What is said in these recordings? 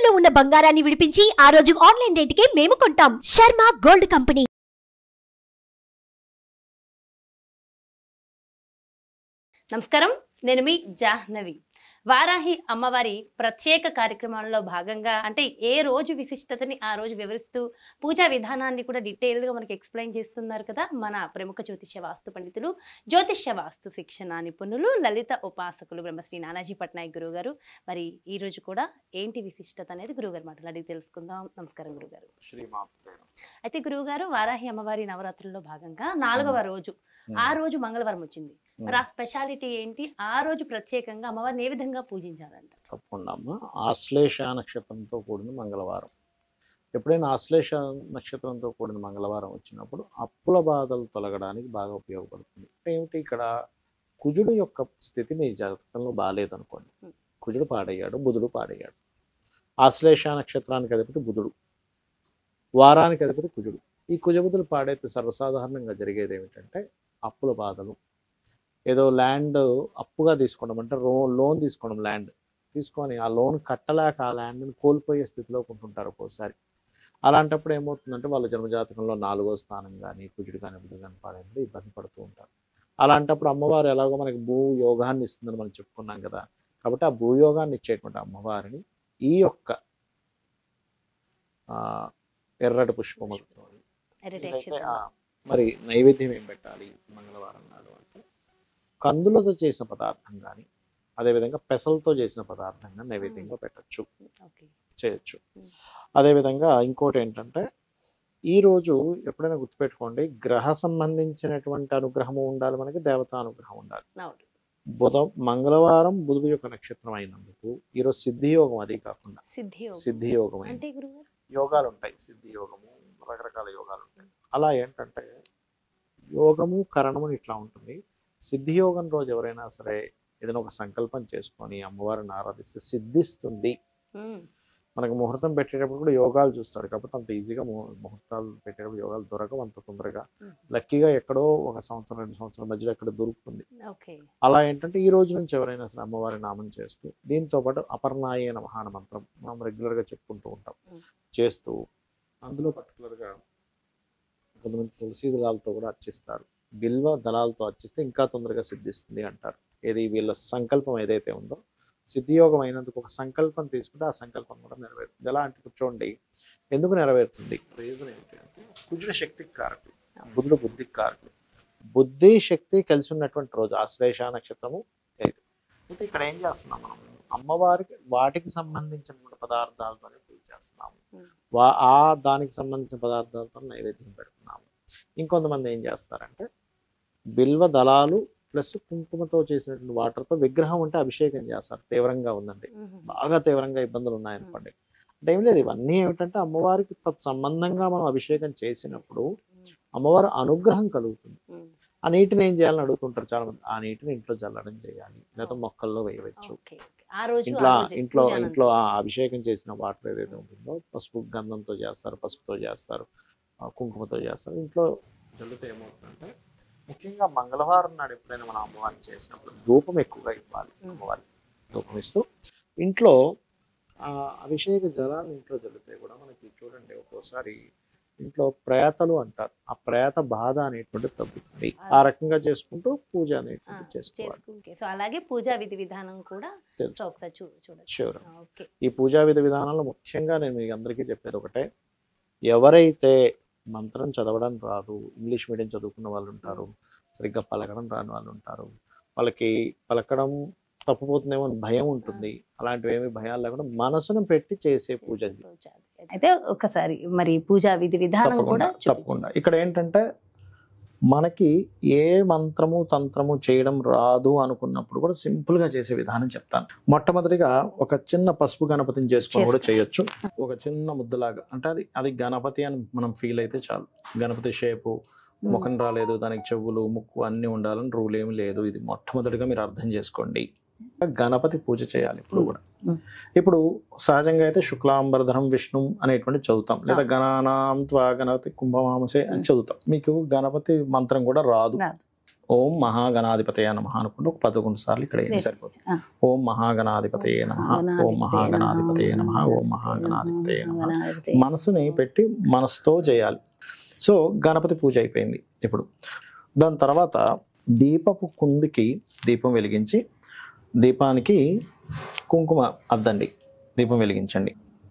తాకట్టులో ఉన్న బంగారాన్ని విడిపించి ఆ రోజు ఆన్లైన్ రేటుకే మేము కొంటాం శర్మ గోల్డ్ కంపెనీ నమస్కారం నేను మీ జాహ్నవి వారాహి అమ్మవారి ప్రత్యేక కార్యక్రమాల్లో భాగంగా అంటే ఏ రోజు విశిష్టతని ఆ రోజు వివరిస్తూ పూజా విధానాన్ని కూడా డీటెయిల్గా మనకి ఎక్స్ప్లెయిన్ చేస్తున్నారు కదా మన ప్రముఖ జ్యోతిష్య వాస్తు పండితులు జ్యోతిష్య వాస్తు శిక్షణ నిపుణులు లలిత ఉపాసకులు బ్రహ్మశ్రీ నానాజీ పట్నాయక్ గురువు గారు మరి ఈ రోజు కూడా ఏంటి విశిష్టత అనేది గురువుగారు మాటలు అడిగి తెలుసుకుందాం నమస్కారం గురుగారు శ్రీమాత్రే అయితే గురువుగారు వారాహి అమ్మవారి నవరాత్రుల్లో భాగంగా నాలుగవ రోజు ఆ రోజు మంగళవారం వచ్చింది మరి ఆ స్పెషాలిటీ ఏంటి ఆ రోజు ప్రత్యేకంగా అమ్మవారిని ఏ విధంగా పూజించాలంట తప్పకుండా అమ్మ ఆశ్లేష నక్షత్రంతో కూడిన మంగళవారం ఎప్పుడైనా ఆశ్లేష నక్షత్రంతో కూడిన మంగళవారం వచ్చినప్పుడు అప్పుల బాధలు తొలగడానికి బాగా ఉపయోగపడుతుంది అంటే ఏమిటి ఇక్కడ కుజుడు యొక్క స్థితి మీ జాతకంలో బాగాలేదనుకోండి కుజుడు పాడయ్యాడు బుధుడు పాడయ్యాడు ఆశ్లేష నక్షత్రానికి అధిపతి బుధుడు వారానికి అధిపతి కుజుడు ఈ కుజబుధులు పాడైతే సర్వసాధారణంగా జరిగేది ఏమిటంటే అప్పుల బాధలు ఏదో ల్యాండ్ అప్పుగా తీసుకోవడం అంటే రో లోన్ తీసుకోవడం ల్యాండ్ తీసుకొని ఆ లోన్ కట్టలేక ఆ ల్యాండ్ని కోల్పోయే స్థితిలో ఉంటుంటారు ఒక్కోసారి అలాంటప్పుడు ఏమవుతుందంటే వాళ్ళ జన్మజాతకంలో నాలుగో స్థానం కానీ కుజుడు కానీ బుద్ధి కానీ పాడైనప్పుడు ఇబ్బంది పడుతూ ఉంటారు అలాంటప్పుడు అమ్మవారు ఎలాగో మనకి భూ యోగాన్ని ఇస్తుందని మనం చెప్పుకున్నాం కదా కాబట్టి ఆ భూయోగాన్ని ఇచ్చేటువంటి అమ్మవారిని ఈ యొక్క ఆ, ఎర్రటి పుష్పములతో ఎర్రటి ఇదైతే, అక్షతం. ఆ, మరి నైవేద్యం ఏం పెట్టాలి మంగళవారం నాడు అంటే కందులతో చేసిన పదార్థం కానీ అదేవిధంగా పెసలతో చేసిన పదార్థం కానీ నైవేద్యంగా పెట్టచ్చు ఓకే చేయొచ్చు Mm. అదేవిధంగా ఇంకోటి ఏంటంటే ఈ రోజు ఎప్పుడైనా గుర్తుపెట్టుకోండి గ్రహ సంబంధించినటువంటి అనుగ్రహము ఉండాలి మనకి దేవతా అనుగ్రహం ఉండాలి అవును బుధ మంగళవారం బుధుడు యొక్క నక్షత్రం అయినందుకు ఈరోజు సిద్ధి యోగం అది కాకుండా సిద్ధి యోగం. సిద్ధి యోగం అయింది అంటే గురుగారు యోగాలు ఉంటాయి సిద్ధి యోగము రకరకాల యోగాలు ఉంటాయి అలా ఏంటంటే యోగము కరణము ఇట్లా ఉంటుంది సిద్ధి యోగం రోజు ఎవరైనా సరే ఏదైనా ఒక సంకల్పం చేసుకొని అమ్మవారిని ఆరాధిస్తే సిద్ధిస్తుంది ఉమ్, మనకు ముహూర్తం పెట్టేటప్పుడు కూడా యోగాలు చూస్తాడు కాబట్టి అంత ఈజీగా ము- ముహూర్తాలు పెట్టేటప్పుడు యోగాలు దొరకవు అంత తొందరగా ఉమ్. లక్కీగా ఎక్కడో ఒక సంవత్సరం రెండు సంవత్సరాల మధ్యలో ఎక్కడ దొరుకుతుంది ఓకే అలా ఏంటంటే ఈ రోజు నుంచి ఎవరైనా సరే అమ్మవారి నామం చేస్తూ దీంతో పాటు అపర్ణాయ నమహాన మంత్రం మనం రెగ్యులర్గా చెప్పుకుంటూ ఉంటాం Mm. చేస్తూ అందులో పర్టికులర్గా కొంతమంది తులసి దళాలతో కూడా అర్చిస్తారు బిల్వ దళాలతో అర్చిస్తే ఇంకా తొందరగా సిద్ధిస్తుంది అంటారు ఏది వీళ్ళ సంకల్పం ఏదైతే ఉందో సిద్ధియోగం అయినందుకు ఒక సంకల్పం తీసుకుంటే ఆ సంకల్పం కూడా నెరవేరుతుంది ఎలా అంటే కూర్చోండి ఎందుకు నెరవేరుతుంది రీజన్ ఏంటి అంటే కుజుడు శక్తికి కారకుడు బుధుడు బుద్ధికి కారకుడు బుద్ధి శక్తి కలిసి ఉన్నటువంటి రోజు ఆశ్లేష నక్షత్రము ఐదు అయితే ఇక్కడ ఏం చేస్తున్నాం మనం అమ్మవారికి వాటికి సంబంధించినటువంటి పదార్థాలతోనే పూజ చేస్తున్నాము Hmm. వా ఆ దానికి సంబంధించిన పదార్థాలతో నైవేద్యం పెడుతున్నాము ఇంకొంతమంది ఏం చేస్తారంటే బిల్వ దళాలు ప్లస్ కుంకుమతో చేసినటువంటి వాటర్తో విగ్రహం ఉంటే అభిషేకం చేస్తారు తీవ్రంగా ఉందండి ఉహు, బాగా తీవ్రంగా ఇబ్బందులు ఉన్నాయనుకోండి అంటే ఏం లేదు ఇవన్నీ ఏమిటంటే అమ్మవారికి తత్ సంబంధంగా మనం అభిషేకం చేసినప్పుడు అమ్మవారి అనుగ్రహం కలుగుతుంది ఉమ్, ఆ నీటిని ఏం చేయాలని అడుగుతుంటారు చాలా మంది ఆ నీటిని ఇంట్లో చల్లడం చేయాలి లేదా మొక్కల్లో వేయవచ్చు ఓకే ఓకే. ఆ రోజు ఇంట్లో ఆ రోజే, ఇంట్లో పూజ అనంతరం. ఇంట్లో ఆ అభిషేకం చేసిన వాటర్ ఏదైతే ఉంటుందో పసుపు గంధంతో చేస్తారు పసుపుతో చేస్తారు ఆ కుంకుమతో చేస్తారు ఇంట్లో జల్లితే ఏమవుతుందంటే ముఖ్యంగా మంగళవారం నాడు ఎప్పుడైనా మనం అమ్మవారిని చేసినప్పుడు ధూపం ఎక్కువగా ఇవ్వాలి Mm. అమ్మవారికి ధూపం ఇస్తూ ఇంట్లో ఆ అభిషేక జలాన్ని ఇంట్లో జల్లితే కూడా మనకి చూడండి ఒక్కోసారి ఇంట్లో ప్రేతలు అంటారు ఆ ప్రేత బాధ అనేటువంటిది తగ్గుతుంది ఆ రకంగా చేసుకుంటూ పూజ ఆ, అనేటువంటిది చేసుకోవాలి చేసుకుంటే సో అలాగే పూజా విధి విధానం కూడా తెలుసు. సో ఒకసారి చూ చూడొచ్చు Sure. ఆ, ఓకే ఈ పూజా విధి విధానాల్లో ముఖ్యంగా నేను మీకు అందరికీ చెప్పేది ఒకటే ఎవరైతే మంత్రం చదవడం రాదు ఇంగ్లీష్ మీడియం చదువుకున్న వాళ్ళు ఉంటారు సరిగ్గా పలకడం రాని వాళ్ళు ఉంటారు వాళ్ళకి పలకడం తప్పిపోతుందేమో అని భయం ఉంటుంది అలాంటివి ఏమి భయాలు లేకుండా మనసును పెట్టి చేసే పూజ ఇది. పూజ అది. అయితే ఒకసారి మరి పూజా విధి విధానం తప్పకుండా కూడా తప్పకుండా ఇక్కడ ఏంటంటే మనకి ఏ మంత్రము తంత్రము చేయడం రాదు అనుకున్నప్పుడు కూడా సింపుల్ గా చేసే విధానం చెప్తాను మొట్టమొదటిగా ఒక చిన్న పసుపు గణపతిని చేసుకొని కూడా చేయొచ్చు ఒక చిన్న ముద్దలాగా అంటే అది అది గణపతి అని మనం ఫీల్ అయితే చాలు గణపతి షేపు ముఖం రాలేదు దానికి చెవులు ముక్కు అన్ని ఉండాలని రూల్ ఏమి లేదు ఇది మొట్టమొదటిగా మీరు అర్థం చేసుకోండి గణపతి పూజ చేయాలి ఇప్పుడు కూడా Mm. ఇప్పుడు సహజంగా అయితే శుక్లాంబరధరం విష్ణు అనేటువంటి చదువుతాం లేదా గణానాం త్వా గణపతి కుంభమామసే అని చదువుతాం మీకు గణపతి మంత్రం కూడా రాదు రాదు. ఓం మహాగణాధిపతయ నమ అనుకుంటూ ఒక పదకొండు సార్లు ఇక్కడ వేయండి వేసి. సరిపోతుంది ఆ. ఓం మహాగణాధిపతయ నమ ఓం మహాగణాధిపతయ నమ ఓం మహాగణాధిపతయ నమ మనసుని పెట్టి మనసుతో చేయాలి సో గణపతి పూజ అయిపోయింది ఇప్పుడు దాని తర్వాత దీపపు కుందికి దీపం వెలిగించి దీపానికి కుంకుమ అద్దండి దీపం వెలిగించండి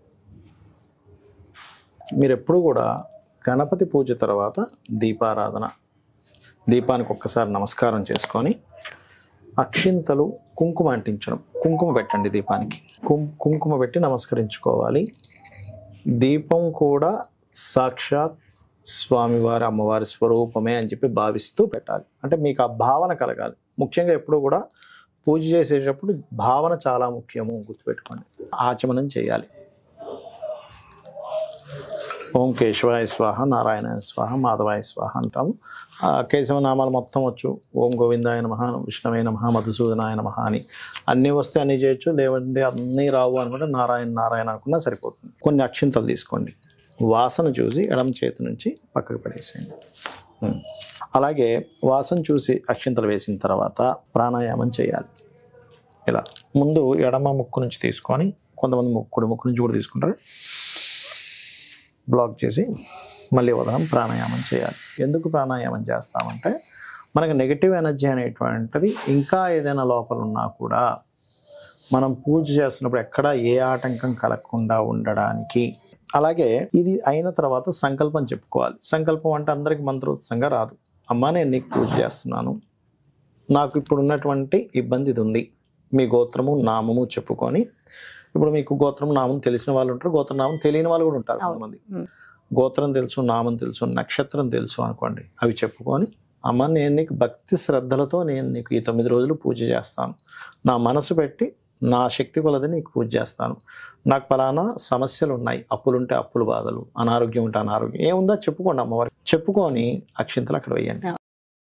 మీరు ఎప్పుడు కూడా గణపతి పూజ తర్వాత దీపారాధన దీపానికి ఒక్కసారి నమస్కారం చేసుకొని అక్షింతలు కుంకుమ అంటించడం కుంకుమ పెట్టండి దీపానికి కుం కుంకుమ పెట్టి నమస్కరించుకోవాలి దీపం కూడా సాక్షాత్ స్వామివారి అమ్మవారి స్వరూపమే అని చెప్పి భావిస్తూ పెట్టాలి అంటే మీకు ఆ భావన కలగాలి ముఖ్యంగా ఎప్పుడు కూడా పూజ చేసేటప్పుడు భావన చాలా ముఖ్యము గుర్తుపెట్టుకోండి ఆచమనం చేయాలి ఓం కేశవాయ స్వాహ నారాయణాయ స్వాహ మాధవాయ స్వాహ అంటాము ఆ కేశవ నామాలు మొత్తం వచ్చు ఓం గోవిందాయ నమ విష్ణవే నమ మధుసూదనాయ నమ అని అన్నీ వస్తే అన్నీ చేయొచ్చు లేవంటే అన్నీ రావు అనుకుంటే నారాయణ నారాయణ అనుకున్నా సరిపోతుంది కొన్ని అక్షింతలు తీసుకోండి వాసన చూసి ఎడమ చేతి నుంచి పక్కకు పడేసేయండి ఉం. అలాగే వాసన చూసి అక్షింతలు వేసిన తర్వాత ప్రాణాయామం చేయాలి ఇలా ముందు ఎడమ ముక్కు నుంచి తీసుకొని కొంతమంది ముక్కుడు ముక్కు నుంచి కూడా తీసుకుంటారు బ్లాక్ చేసి మళ్ళీ ఉదయం ప్రాణాయామం చేయాలి ఎందుకు ప్రాణాయామం చేస్తామంటే మనకి నెగిటివ్ ఎనర్జీ అనేటువంటిది ఇంకా ఏదైనా లోపల ఉన్నా కూడా మనం పూజ చేస్తున్నప్పుడు ఎక్కడ ఏ ఆటంకం కలగకుండా ఉండడానికి అలాగే ఇది అయిన తర్వాత సంకల్పం చెప్పుకోవాలి సంకల్పం అంటే అందరికి మంత్రోత్సంగా రాదు అమ్మా నేను నీకు పూజ చేస్తున్నాను నాకు ఇప్పుడు ఉన్నటువంటి ఇబ్బంది ఇది ఉంది మీ గోత్రము నామము చెప్పుకొని ఇప్పుడు మీకు గోత్రం నామం తెలిసిన వాళ్ళు ఉంటారు గోత్ర నామం తెలియని వాళ్ళు కూడా ఉంటారు అవును. కొంతమంది ఉమ్. గోత్రం తెలుసు నామం తెలుసు నక్షత్రం తెలుసు అనుకోండి అవి చెప్పుకొని అమ్మ నేను నీకు భక్తి శ్రద్ధలతో నేను నీకు ఈ తొమ్మిది రోజులు పూజ చేస్తాను నా మనసు పెట్టి నా శక్తి కొలది నీకు పూజ చేస్తాను నాకు పలానా సమస్యలు ఉన్నాయి అప్పులుంటే అప్పులు బాధలు అనారోగ్యం ఉంటే అనారోగ్యం ఏముందో చెప్పుకోండి అమ్మవారికి చెప్పుకొని అక్షింతలు అక్కడ వేయండి ఆ.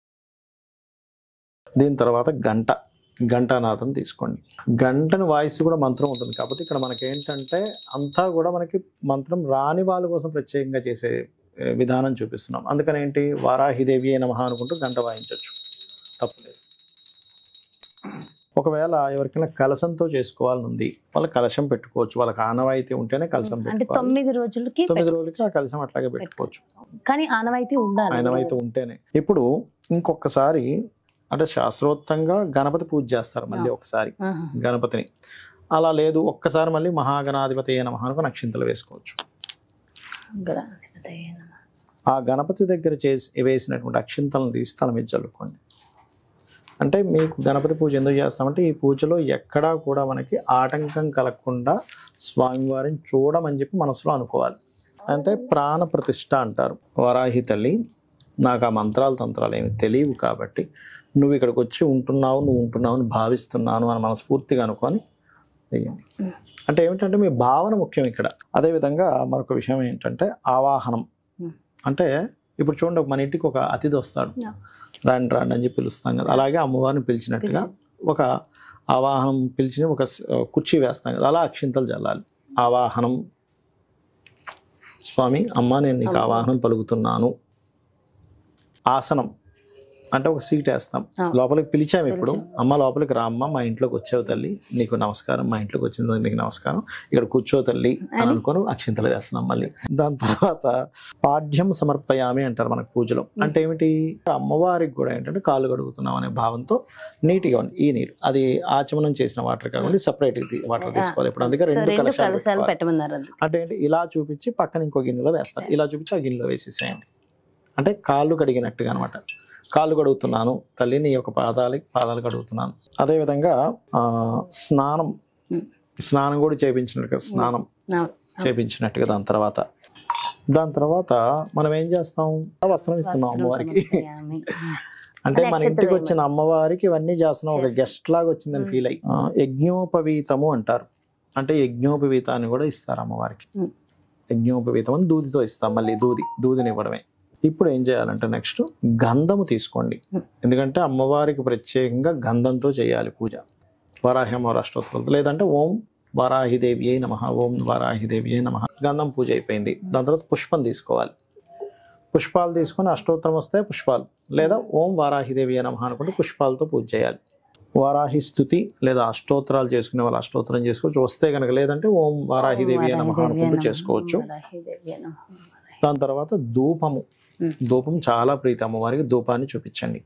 దీని తర్వాత గంట గంటానాథం తీసుకోండి గంటని వాయిస్ కూడా మంత్రం ఉంటుంది కాకపోతే ఇక్కడ మనకి ఏంటంటే అంతా కూడా మనకి మంత్రం రాని వాళ్ళ కోసం ప్రత్యేకంగా చేసే ఏ, విధానం చూపిస్తున్నాం అందుకని ఏంటి వారాహిదేవి నమః అనుకుంటూ గంట వాయించవచ్చు తప్పులేదు ఒకవేళ ఎవరికైనా కలశంతో చేసుకోవాలని ఉంది వాళ్ళ కలశం పెట్టుకోవచ్చు వాళ్ళకి ఆనవాయితీ ఉంటేనే కలశం అంటే పెట్టుకోవాలి తొమ్మిది రోజులకి తొమ్మిది రోజులకి ఆ కలశం అట్లాగే పెట్టుకోవచ్చు కానీ ఆనవాయితీ ఉండాలి ఆయనమైతే ఉంటేనే ఇప్పుడు ఇంకొకసారి అంటే శాస్త్రోక్తంగా గణపతి పూజ చేస్తారు మళ్ళీ ఒకసారి ఆహా. గణపతిని అలా లేదు ఒక్కసారి మళ్ళీ మహాగణాధిపతి నమః అనుకుని అక్షింతలు వేసుకోవచ్చు గణాధిపతయే నమః. ఆ గణపతి దగ్గర చేసి వేసినటువంటి అక్షింతలను తీసి తల మీద చల్లుకోండి అంటే మీకు గణపతి పూజ ఎందుకు చేస్తామంటే ఈ పూజలో ఎక్కడా కూడా మనకి ఆటంకం కలగకుండా స్వామివారిని చూడమని చెప్పి మనసులో అనుకోవాలి అంటే ప్రాణ ప్రతిష్ట అంటారు వరాహి తల్లి నాకు ఆ మంత్రాలు తంత్రాలు ఏమి తెలియవు కాబట్టి నువ్వు ఇక్కడికి వచ్చి ఉంటున్నావు నువ్వు ఉంటున్నావు అని భావిస్తున్నాను అని మనస్ఫూర్తిగా అనుకొని వెయ్యండి అంటే ఏమిటంటే మీ భావన ముఖ్యం ఇక్కడ అదేవిధంగా మరొక విషయం ఏంటంటే ఆవాహనం Hmm. అంటే ఇప్పుడు చూడండి మన ఇంటికి ఒక అతిథి వస్తాడు Yeah. రాండి రాండి అని చెప్పి పిలుస్తాం కదా అలాగే అమ్మవారిని పిలిచినట్టుగా ఒక ఆవాహనం పిలిచి ఒక స- కుర్చీ వేస్తాం కదా అలా అక్షింతలు చల్లాలి ఆవాహనం స్వామి అమ్మ నేను నీకు ఆవాహనం పలుకుతున్నాను ఆసనం అంటే ఒక సీట్ వేస్తాం ఆ. లోపలికి పిలిచాము ఇప్పుడు పిలిచాం. అమ్మ లోపలికి రా అమ్మ మా ఇంట్లోకి వచ్చావు తల్లి నీకు నమస్కారం మా ఇంట్లోకి వచ్చిన నీకు నమస్కారం ఇక్కడ కూర్చో తల్లి అని అని? అనుకొని అక్షింతలు వేస్తున్నాం మళ్ళీ దాని తర్వాత పాఠ్యం సమర్పయామి అంటారు మనకు పూజలో అంటే ఏమిటి అమ్మవారికి కూడా ఏంటంటే కాళ్ళు కడుగుతున్నాం అనే భావంతో నీట్గా ఉంది ఈ నీరు అది ఆచమనం చేసిన వాటర్ కాకుండా సపరేట్ వాటర్ తీసుకోవాలి ఇప్పుడు అందుకే సో రెండు రెండు కలశాలు కలశాలు పెట్టుకోవాలి. పెట్టమన్నారు అది. అంటే ఏంటి ఇలా చూపించి పక్కన ఇంకో గిన్నెలో వేస్తారు ఇలా చూపించి ఆ గిన్నెలో వేసేసేయండి అంటే కాళ్ళు కడిగినట్టుగా అనమాట కాళ్ళు కడుగుతున్నాను తల్లి నీ యొక్క పాదాలకి పాదాలు కడుగుతున్నాను అదేవిధంగా ఆ, స్నానం Hmm. స్నానం కూడా చేపించినట్టుగా స్నానం నా- చేపించినట్టుగా దాని తర్వాత దాని తర్వాత మనం ఏం చేస్తాం ఆ వస్త్రం ఇస్తున్నాం అమ్మవారికి సమర్పయామి. అంటే అది మన అక్షతలు ఇంటికి వచ్చిన అమ్మవారికి ఇవన్నీ చేస్తున్నాం ఒక చేస్తాం. గెస్ట్ లాగా వచ్చిందని Hmm. ఫీల్ అయ్యి ఆ, యజ్ఞోపవీతము అంటారు అంటే యజ్ఞోపవీతాన్ని కూడా ఇస్తారు అమ్మవారికి Hmm. యజ్ఞోపవీతం అని దూదితో ఇస్తాం మళ్ళీ దూది దూదిని ఇవ్వడమే ఇప్పుడు ఏం చేయాలంటే నెక్స్ట్ గంధము తీసుకోండి Hmm. ఎందుకంటే అమ్మవారికి ప్రత్యేకంగా గంధంతో చేయాలి పూజ వరాహ్యమోర అష్టోత్తరాలతో లేదంటే ఓం వరాహిదేవి అయి నమ ఓం వరాహిదేవి అయి నమ గంధం పూజ అయిపోయింది దాని తర్వాత పుష్పం తీసుకోవాలి పుష్పాలు తీసుకొని అష్టోత్తరం వస్తే పుష్పాలు లేదా ఓం వారాహిదేవి నమః అనుకుంటే పుష్పాలతో పూజ చేయాలి వారాహి స్థుతి లేదా అష్టోత్తరాలు చేసుకునే వాళ్ళు అష్టోత్తరం చేసుకోవచ్చు వస్తే కనుక లేదంటే ఓం వారాహిదేవి నమః అనుకుంటూ చేసుకోవచ్చు దాని తర్వాత ధూపము మ్మ్. ధూపం చాలా ప్రీతి అమ్మవారికి ధూపాన్ని చూపించండి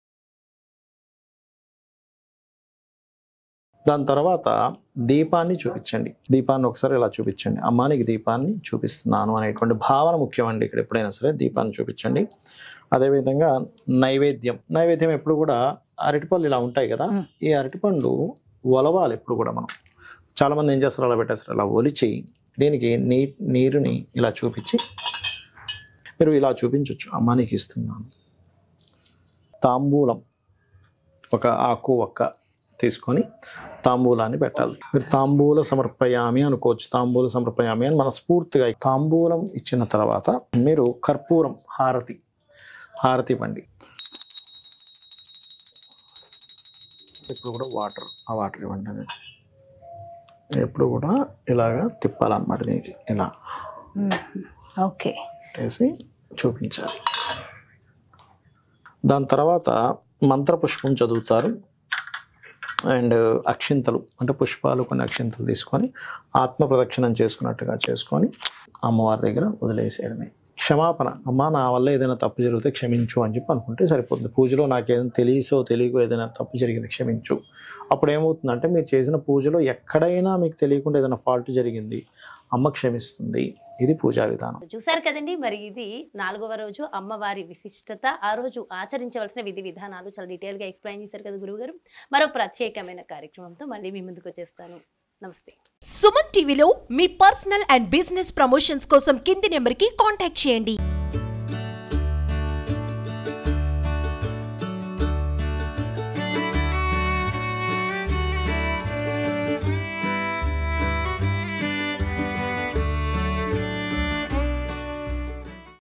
దాని తర్వాత దీపాన్ని చూపించండి దీపాన్ని ఒకసారి ఇలా చూపించండి అమ్మా నీకు దీపాన్ని చూపిస్తున్నాను అనేటువంటి భావన ముఖ్యమండి ఇక్కడ ఎప్పుడైనా సరే దీపాన్ని చూపించండి అదేవిధంగా నైవేద్యం నైవేద్యం ఎప్పుడు కూడా అరటిపళ్ళు ఇలా ఉంటాయి కదా మ్మ్. ఈ అరటిపండు ఒలవాలి ఎప్పుడు కూడా మనం చాలామంది ఏం చేస్తారు అలా పెట్టేస్తారు అలా ఒలిచి దీనికి నీ నీరుని ఇలా చూపించి మీరు ఇలా చూపించవచ్చు అమ్మ నీకు ఇస్తున్నాను తాంబూలం ఒక ఆకు ఒక్క తీసుకొని తాంబూలాన్ని పెట్టాలి మీరు తాంబూల సమర్పయామి అనుకోవచ్చు తాంబూల సమర్పయామి అని మనస్ఫూర్తిగా తాంబూలం ఇచ్చిన తర్వాత మీరు కర్పూరం హారతి హారతి ఇవ్వండి ఇప్పుడు కూడా వాటర్ ఆ వాటర్ ఇవ్వండి అది ఎప్పుడు కూడా ఇలాగా తిప్పాలన్నమాట దీనికి ఇలా ఓకే వేసి చూపించాలి దాని తర్వాత మంత్రపుష్పం చదువుతారు అండ్ అక్షింతలు అంటే పుష్పాలు కొన్ని అక్షింతలు తీసుకొని ఆత్మ ప్రదక్షిణం చేసుకున్నట్టుగా చేసుకొని అమ్మవారి దగ్గర వదిలేసేయడమే క్షమాపణ అమ్మ నా వల్ల ఏదైనా తప్పు జరిగితే క్షమించు అని చెప్పి అనుకుంటే సరిపోతుంది పూజలో నాకు ఏదైనా తెలియసో తెలియకో ఏదైనా తప్పు జరిగింది క్షమించు అప్పుడు ఏమవుతుందంటే మీరు చేసిన పూజలో ఎక్కడైనా మీకు తెలియకుండా ఏదైనా ఫాల్ట్ జరిగింది అమ్మ క్షమిస్తుంది ఇది పూజా విధానం చూసారు కదండి మరి ఇది నాలుగవ రోజు అమ్మవారి విశిష్టత ఆ రోజు ఆచరించవలసిన విధి విధానాలు చాలా డీటెయిల్ గా ఎక్స్ప్లెయిన్ చేశారు కదా గురువు గారు మరో ప్రత్యేకమైన కార్యక్రమంతో మళ్ళీ మీ ముందుకు వచ్చేస్తాను నమస్తే సుమన్ టీవీలో మీ పర్సనల్ అండ్ బిజినెస్ ప్రమోషన్స్ కోసం కింది నెంబర్కి కాంటాక్ట్ చేయండి